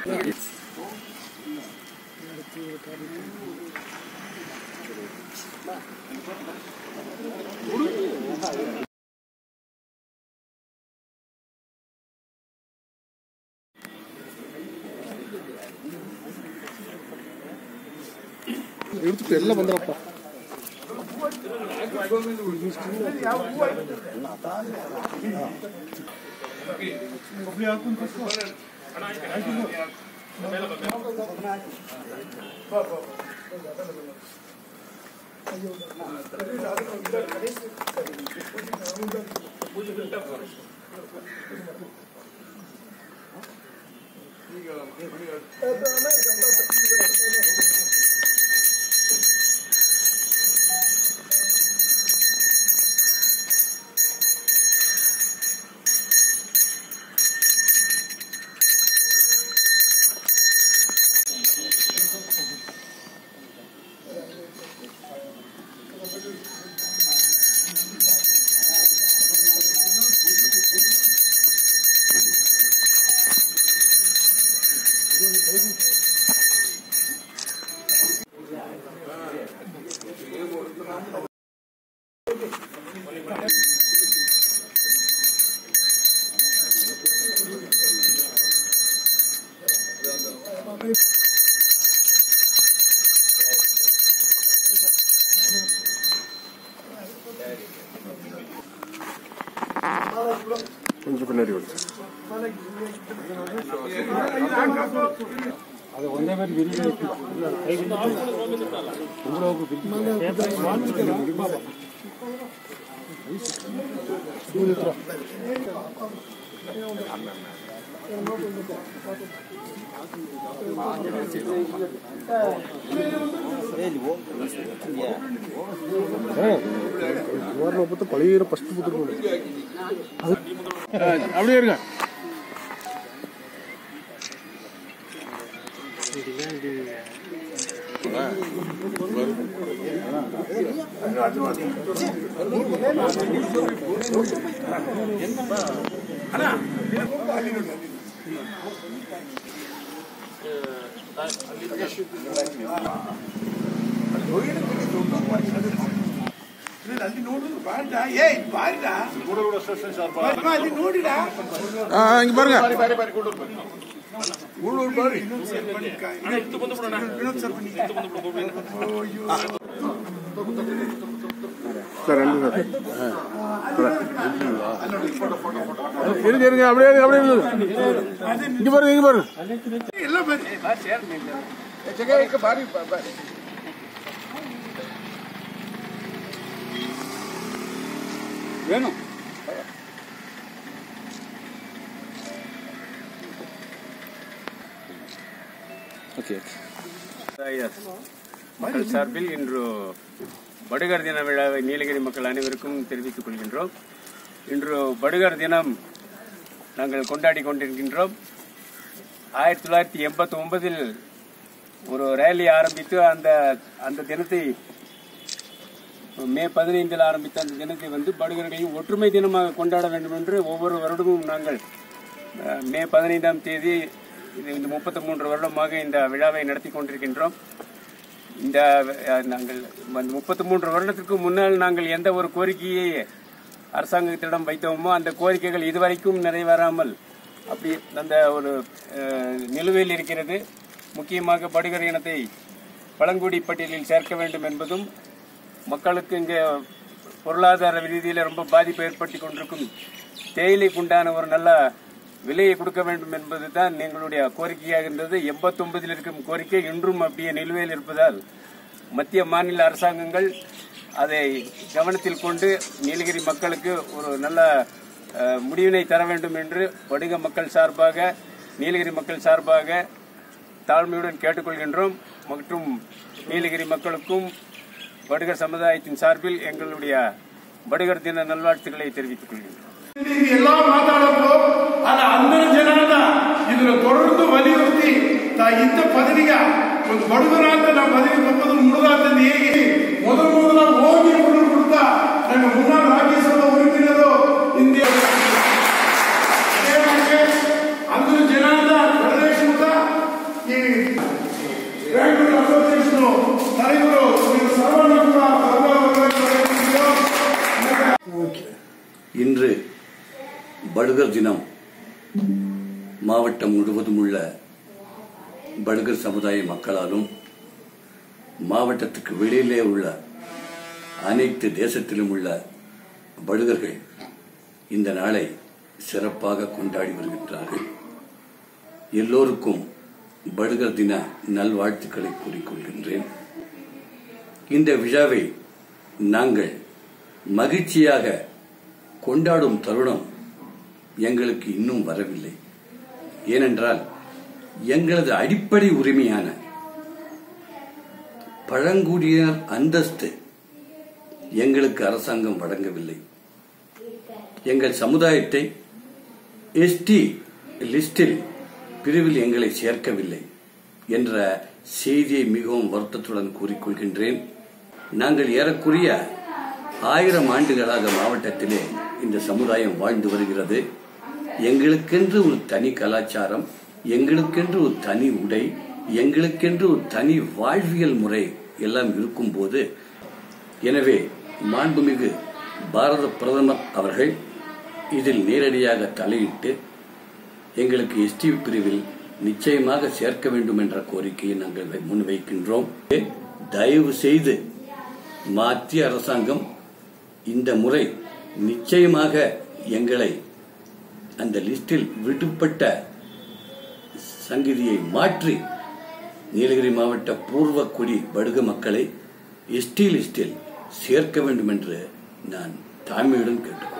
எடுத்துட்டு எல்லாம் வந்துடப்பா கொஞ்சம் பின்னாடி வருது அது ಒಂದೇ ಬಾರಿ ಬಿರಿಯಾನಿ சுமார் பார்த்து பழைய ஃபர்ஸ்ட் புத்தகம் அப்படியே இருங்க ಅಲ್ಲಿ ನೋಡುದು ಬಾರ್ಡಾ ಏ ಬಾರ್ಡಾ ಅಲ್ಲಿ ನೋಡಿಡ இங்க பாருங்க ಉಳ್ಳೂರು ಬಾರಿ ವಿನೋದ್ ಸರ್ ಬನ್ನಿ சார் ரெண்டு சார் இருங்க இருங்க அப்படியே இருங்க அப்படியே இருங்க இங்க பாருங்க இங்க பாருங்க ಎಲ್ಲ ಬಂದು வேணும் ஓகே மக்கள் சார்பில் இன்று படுகர் தின விழாவை நீலகிரி மக்கள் அனைவருக்கும் தெரிவித்துக் கொள்கின்றோம் இன்று படுகர் தினம் நாங்கள் கொண்டாடி கொண்டிருக்கின்றோம் ஆயிரத்தி தொள்ளாயிரத்தி எண்பத்தி ஒன்பதில் ஒரு ரேலி ஆரம்பித்து அந்த அந்த தினத்தை மே பதினைந்தில் ஆரம்பித்த அந்த தினத்தை வந்து படுகர்களையும் ஒற்றுமை தினமாக கொண்டாட வேண்டும் என்று ஒவ்வொரு வருடமும் நாங்கள் அஹ், மே பதினைந்தாம் தேதி இது இந்த முப்பத்தி மூன்று வருடமாக இந்த விழாவை நடத்தி கொண்டிருக்கின்றோம் இந்த அஹ், நாங்கள் முப்பத்தி மூன்று வருடத்திற்கு முன்னால் நாங்கள் எந்த ஒரு கோரிக்கையை அரசாங்கத்திடம் வைத்தோமோ அந்த கோரிக்கைகள் இதுவரைக்கும் நிறைவேறாமல் அப்படி அந்த ஒரு அஹ், நிலுவையில் இருக்கிறது முக்கியமாக படுகர் இனத்தை பழங்குடி பட்டியலில் சேர்க்க வேண்டும் என்பதும் மக்களுக்கு இங்கே பொருளாதார ரீதியில் ரொம்ப பாதிப்பு ஏற்படுத்தி கொண்டிருக்கும் தேயிலைக்கு உண்டான ஒரு நல்ல விலையை கொடுக்க வேண்டும் என்பது தான் எங்களுடைய கோரிக்கையாக இருந்தது எண்பத்தொன்பதில் இருக்கும் கோரிக்கை இன்றும் அப்படியே நிலுவையில் இருப்பதால் மத்திய மாநில அரசாங்கங்கள் அதை கவனத்தில் கொண்டு நீலகிரி மக்களுக்கு ஒரு நல்ல அஹ், முடிவினை தர வேண்டும் என்று வடுக மக்கள் சார்பாக நீலகிரி மக்கள் சார்பாக தாழ்மையுடன் கேட்டுக்கொள்கின்றோம் மற்றும் நீலகிரி மக்களுக்கும் வடுகர் சமுதாயத்தின் சார்பில் எங்களுடைய வடுகர் தின நல்வாழ்த்துக்களை தெரிவித்துக் கொள்கின்றோம் ಎಲ್ಲ ಮಾತಾಡೋದು ಅಲ್ಲ అందరు జనాల ಇದನ್ನ தொடர்ந்து வலியுறுத்தி ತಾ ಇಂಥ ಪದವಿಗ ಒಂದು ಬಡವರ ಅಂತ ನಾವು ಪದವಿ ತಪ್ಪದು ಮುಳುಗಾತಂದು ಹೇಗೆ ಮೊದಲು ಮೊದಲ ಹೋಗಿ ಹುಡುಗರು ಕೊಡ್ತಾ ನಮ್ಮ ಮುನ್ನಾள் ರಾಜ್ಯಸಭಾ ಉறுப்பினರು ಇಂದಿಯ ಅದೇ ಮಾತಿಗೆ అందరు జనాల ప్రదేశముగా இன்று படுகர் தினம் மாவட்டம் முழுவதும் உள்ள படுகர் சமுதாய மக்களாலும் மாவட்டத்துக்கு வெளியிலே உள்ள அனைத்து தேசத்திலும் உள்ள படுகர்கள் இந்த நாளை சிறப்பாக கொண்டாடி வருகின்றார்கள் எல்லோருக்கும் படுகர் தின நல்வாழ்த்துக்களை கூறிக்கொள்கின்றேன் இந்த விழாவை நாங்கள் மகிழ்ச்சியாக கொண்டாடும் தருணம் எங்களுக்கு இன்னும் வரவில்லை ஏனென்றால் எங்களது அடிப்படை உரிமையான பழங்குடியினர் அந்தஸ்து எங்களுக்கு அரசாங்கம் வழங்கவில்லை எங்கள் சமுதாயத்தை எஸ்டி லிஸ்டில் பிரிவில் எங்களை சேர்க்கவில்லை என்ற செய்தியை மிகவும் வருத்தத்துடன் கூறிக்கொள்கின்றேன் நாங்கள் ஏறக்குறைய ஆயிரம் ஆண்டுகளாக மாவட்டத்திலே இந்த சமுதாயம் வாழ்ந்து வருகிறது எங்களுக்கென்று ஒரு தனி கலாச்சாரம் எங்களுக்கென்று ஒரு தனி உடை எங்களுக்கென்று ஒரு தனி வாழ்வியல் முறை எல்லாம் இருக்கும்போது எனவே மாண்புமிகு பாரத பிரதமர் அவர்கள் இதில் நேரடியாக தலையிட்டு எங்களுக்கு எஸ்டி பிரிவில் நிச்சயமாக சேர்க்க வேண்டும் என்ற கோரிக்கையை நாங்கள் வை- முன்வைக்கின்றோம் தயவு செய்து மத்திய அரசாங்கம் இந்த முறை நிச்சயமாக எங்களை அந்த லிஸ்டில் விடுபட்ட சங்கதியை மாற்றி நீலகிரி மாவட்ட பூர்வக்குடி படுக மக்களை எஸ்டி லிஸ்டில் சேர்க்க வேண்டும் என்று நான் தாழ்மையுடன் கேட்டுக்கொள்கிறேன்